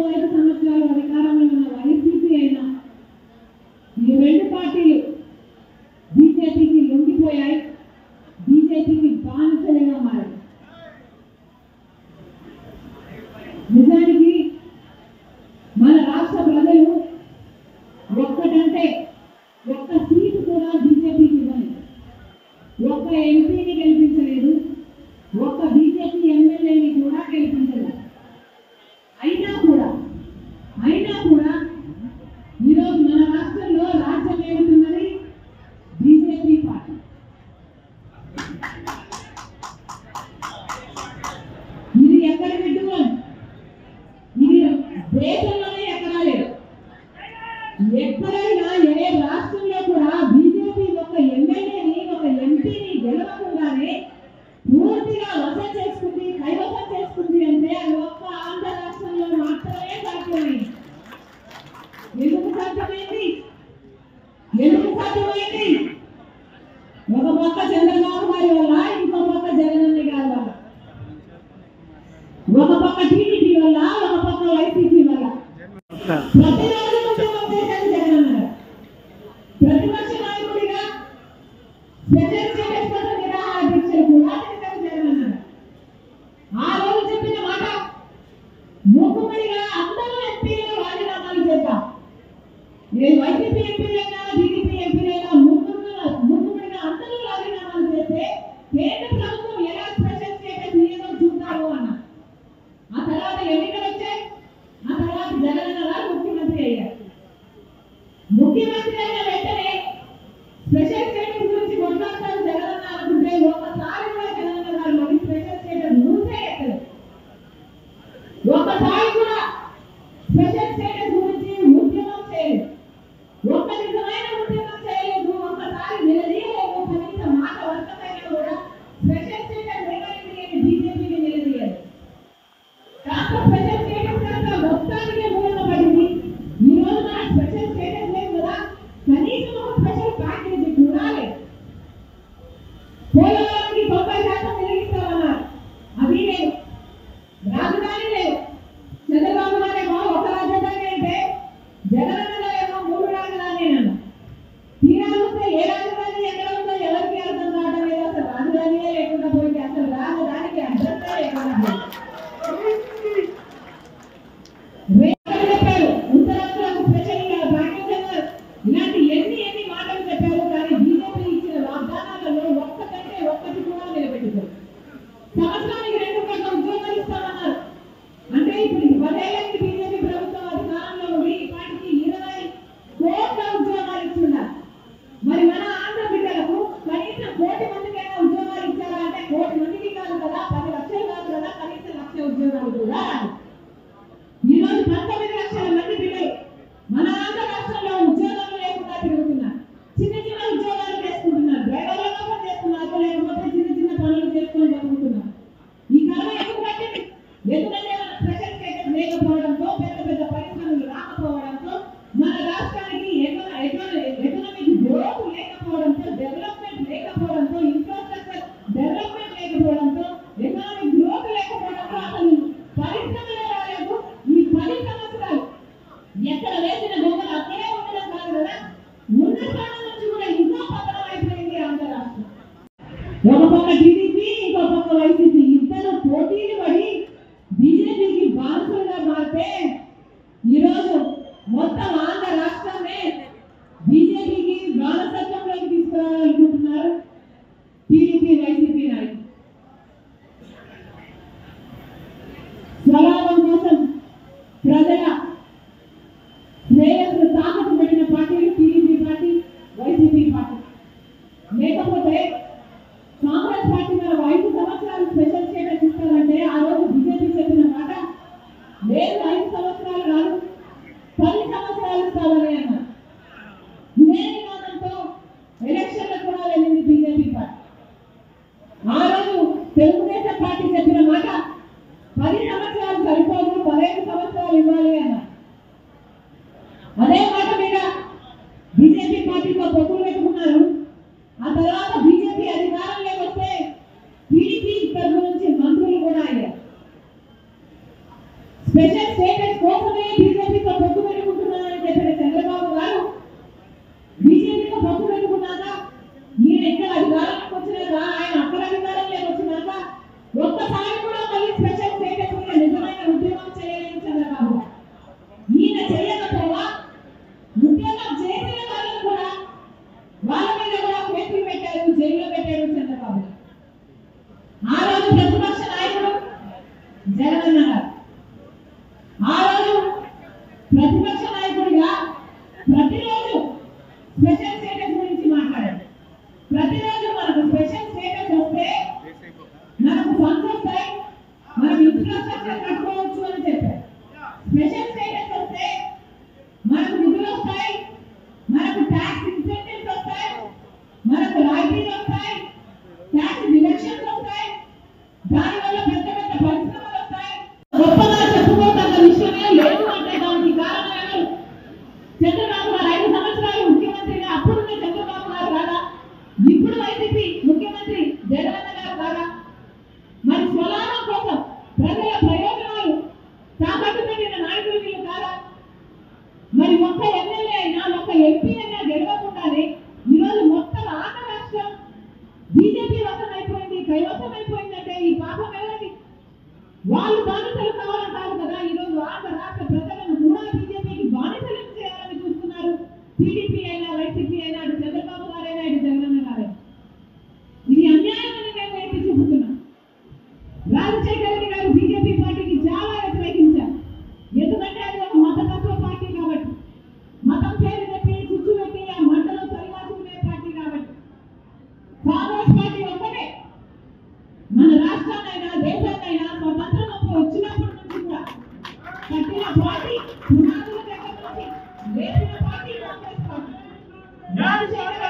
ఐదు సంవత్సరాలు అధికారంలో ఉన్న వైసీపీ అయినా ఈ రెండు పార్టీలు బీజేపీకి లొంగిపోయాయి బీజేపీకి బానిసలుగా మారాయి నిజానికి మన రాష్ట్ర ప్రజలు ఒక్కటంటే ఒక్క సీటు కూడా బీజేపీకి ఇవ్వలేదు ఒక్క ఎంపీని గెలిపించలేదు ఒక్క బీజేపీ ఎమ్మెల్యేని కూడా గెలిపించలేదు అయినా కూడా అయినా కూడా ఈరోజు మన రాష్ట్రంలో రాజ్యం ఏలుతున్నది బీజేపీ పార్టీ ఇది ఎక్కడ పెట్టుకోం ఇది దేశంలోనే ఎక్కడా లేదు ఎక్కడైనా ఏ రాష్ట్రంలో కూడా బీజేపీ ఒక ఎమ్మెల్యేని ఒక ఎంపీని గెలవకుండానే పూర్తిగా వశం చేసుకుంది కైవసం చేసుకుంది అంటే అది ఒక్క ఆంధ్ర రాష్ట్రంలో మాత్రమే సాధ్యమైంది ఎందుకు సాధ్యమైంది ఎందుకు సాధ్యమైంది ఒక పక్క చంద్రబాబు గారి వల్ల ఇంకో పక్క జగనన్న గారి వల్ల ఒక పక్క టీడీపీ వల్ల ఒక పక్క వైసీపీ వల్ల ప్రతిరోజు ఉద్యమం చేశారు జగనన్న గారు ప్రతిపక్ష నాయకుడిగా స్పెషల్ స్టేటస్ కోసం నిరాహార దీక్షలు కూడా చేశారు జగనన్న గారు ఆ రోజు చెప్పిన మాట మూకుమ్మడిగా అందరూ ఎంపీలు రాజీనామాలు చేద్దాం ఏ వైసీపీ ఎంపీలైనా టీడీపీ ఎంపీలైనా ముగ్గురు ముగ్గురుగా అందరూ రాజీనామాలు చేస్తే కేంద్ర ప్రభుత్వం ఎలా స్పెషల్ స్టేటస్ ఇయ్యదో చూద్దాము అన్న ఆ తర్వాత ఎన్నికలు వచ్చాయి ఆ తర్వాత జగనన్న గారు ముఖ్యమంత్రి అయ్యారు ముఖ్యమంత్రి అయిన వెంటనే స్పెషల్ స్టేటస్ గురించి కొట్లాడతారు జగనన్న అనుకుంటే ఒకసారి కూడా జగనన్న గారు మరి స్పెషల్ స్టేటస్ రూల్సే ఎక్కలేదు ఒక్కసారి కూడా స్పెషల్ స్టేటస్ గురించి ఉద్యమం చేయలేదు ఒక్క నిజమైన ఉద్యమం చేయలేదు ఒక్కసారి నిలదీయలేదు కనీసం మాట వర్తమైనా కూడా స్పెషల్ స్టేటస్ ఏమైంది అని బీజేపీని నిలదీయలేదు కాస్త స్పెషల్ స్టేటస్ కనుక మొత్తానికే మూలపడింది ఈ రోజు మన స్పెషల్ స్టేటస్ లేదు కదా కనీసం ఒక స్పెషల్ ప్యాకేజీ కూడా లేదు పోలవరానికి తొంభై శాతం వెలిగిస్తామన్నారు అది లేదు రాజధాని లేదు చంద్రబాబు గారేమో ఒక రాజధాని అంటే జగనన్న గారేమో మూడు రాజధాని అన్నారు తీరా చూస్తే ఏ రాజధాని ఎక్కడ ఉందో ఎవరికి అర్థం కావడం లేదు అసలు రాజధానియే లేకుండా పోయింది అసలు రాజధానికి అడ్రస్సే లేకుండా పోయింది రేపు చెప్పారు ఉత్తరాంధ్రకు స్పెషల్ ప్యాకేజ్ అన్నారు ఇలాంటి ఎన్ని ఎన్ని మాటలు చెప్పారు కానీ బీజేపీ ఇచ్చిన వాగ్దానాలలో ఒక్కటంటే ఒక్కటి కూడా నిలబెట్టుకోరు సంవత్సరానికి రెండు కోట్ల ఉద్యోగాలు ఇస్తామన్నారు అంటే ఇప్పుడు ఈ పదేళ్ళకి బీజేపీ ప్రభుత్వం అధికారంలో ఉండి ఇప్పటికి ఇరవై కోట్ల ఉద్యోగాలు ఇస్తున్నారు మరి మన ఆంధ్ర బిడ్డలకు కనీసం కోటి మందికైనా ఉద్యోగాలు ఇచ్చారా అంటే కోటి మందికి కాదు కదా పది లక్షలు కాదు కదా కనీసం లక్ష ఉద్యోగాలు కూడా రాదు. ఈ రోజు పంతొమ్మిది లక్షల మంది బిడ్డలు మన ఆంధ్ర రాష్ట్రంలో ఉద్యోగాలు లేకుండా తిరుగుతున్నారు చిన్న చిన్న ఉద్యోగాలు చేసుకుంటున్నారు డ్రైవర్లుగా పని చేస్తున్నారు లేకపోతే చిన్న చిన్న పనులు చేసుకొని బతుకుతున్నారు ఈ కర్మ ఎందుకు పట్టింది ఎందుకంటే మన స్పెషల్ స్టేటస్ లేకపోవడంతో పెద్ద పెద్ద పరిశ్రమలు రాకపోవడంతో మన రాష్ట్రానికి ఎకన- ఎకన- ఎకనామిక్ గ్రోత్ లేకపోవడంతో డెవలప్మెంట్ లేకపోవడంతో ఇన్ఫ్రాస్ట్రక్చర్ డెవలప్మెంట్ లేకపోవడంతో ఎకనామిక్ గ్రోత్ లేకపోవడంతో అసలు పరిశ్రమలే రాలేదు ఈ పది సంవత్సరాలు ఎక్కడ వేసిన బొమ్మలు అక్కడే ఉండడం కాదు కదా ఉన్న స్థానం నుంచి కూడా ఇంకా పతనం అయిపోయింది ఆంధ్ర రాష్ట్రం ఒక పక్క టీడీపీ ఇంకో పక్క వైసీపీ ఇద్దరు పోటీలు పడి బీజేపీకి బానిసలుగా మారితే ఈరోజు మొత్తం ఆంధ్ర రాష్ట్రాన్ని బీజేపీకి బానిసత్వంలోకి తీసుకురావాలనుకుంటున్నారు టీడీపీ వైసీపీ నాయకులు స్వలాభం కోసం ప్రజల శ్రేయస్సును తాకట్టు పెట్టిన పార్టీలు టీడీపీ పార్టీ వైసీపీ పార్టీ లేకపోతే కాంగ్రెస్ పార్టీ మన ఐదు సంవత్సరాలు స్పెషల్ స్టేటస్ ఇస్తారంటే ఆ రోజు బీజేపీ చెప్పిన మాట లేదు ఐదు సంవత్సరాలు కాదు పది సంవత్సరాలు ఇస్తామని అన్నారు ఇదే నినాదంతో ఎలక్షన్లకు కూడా వెళ్ళింది బీజేపీ పార్టీ ఆ రోజు తెలుగుదేశం పార్టీ చెప్పిన మాట పది సంవత్సరాలు సరిపోదు పదహైదు సంవత్సరాలు ఇవ్వాలి అన్నారు అదే మాట మీద బీజేపీ పార్టీతో పొత్తులు పెట్టుకున్నారు ఆ తర్వాత బీజేపీ అధికారంలోకి వస్తే టీడీపీ తరఫు నుంచి మంత్రులు కూడా అయ్యారు స్పెషల్ స్టేటస్ కోసమే ప్రతిపక్ష నాయకుడిగా ప్రతిరోజు స్పెషల్ స్టేటస్ గురించి మాట్లాడారు ప్రతిరోజు మనకు స్పెషల్ స్టేటస్ వస్తే మనకు ఫండ్స్ వస్తాయి మనం ఇన్ఫ్రాస్ట్రక్చర్ కట్టుకోవచ్చు అని చెప్పారు స్పెషల్ స్టేటస్ వస్తే మనకు నిధులు వస్తాయి మనకు ట్యాక్స్ ఇన్సెంటివ్స్ వస్తాయి మనకు రాయితీలు వస్తాయి ట్యాక్స్ డిడక్షన్స్ వస్తాయి దానివల్ల పెద్ద పెద్ద పరిశ్రమలు వస్తాయి గొప్పగా చెప్పుకోదగ్గ విషయమే లేదు అంటే దానికి కారణం ఎవరు చంద్రబాబు గారు ఐదు సంవత్సరాలు ముఖ్యమంత్రిగా అప్పుడున్న చంద్రబాబు గారు కాదా ఇప్పుడు వైసీపీ ముఖ్యమంత్రి జగనన్న గారు కాదా మరి స్వలాభం కోసం ప్రజల ప్రయోజనాలు తాకట్టు పెట్టిన నాయకులు వీళ్ళు కాదా మరి ఒక్క ఎమ్మెల్యే అయినా ఒక్క ఎంపీ అయినా గెలవకుండానే ఈరోజు మొత్తం ఆంధ్ర రాష్ట్రం బీజేపీ వశం అయిపోయింది కైవసం అయిపోయిందంటే ఈ పాపం ఎవరిది వాళ్ళు బానిసలు కావాలంటారు కదా ఈరోజు ఆంధ్ర రాష్ట్ర ప్రజలను కూడా బీజేపీకి బానిసలు చేయాలని చూస్తున్నారు టీడీపీ అయినా వైసీపీ అయినా అటు చంద్రబాబు గారైనా ఇటు జగనన్న గారైనా ఇది అన్యాయం అని మేము ఎత్తి చూపుతున్నాం రాజశేఖర రెడ్డి గారు బీజేపీ పార్టీకి చాలా వ్యతిరేకించారు ఎందుకంటే అది ఒక మతతత్వ పార్టీ కాబట్టి మతం పేరు చెప్పి చుచ్చు పెట్టి ఆ మంటలో పరివాసుకునే పార్టీ కాబట్టి కాంగ్రెస్ పార్టీ ఒక్కటే మన రాష్ట్రాన్నైనా దేశాన్నైనా స్వతంత్రం అప్పుడు వచ్చినప్పటి నుంచి కూడా కట్టిన పార్టీ పునాదుల దగ్గర నుంచి లేచిన పార్టీ కాంగ్రెస్ పార్టీ రాజశేఖర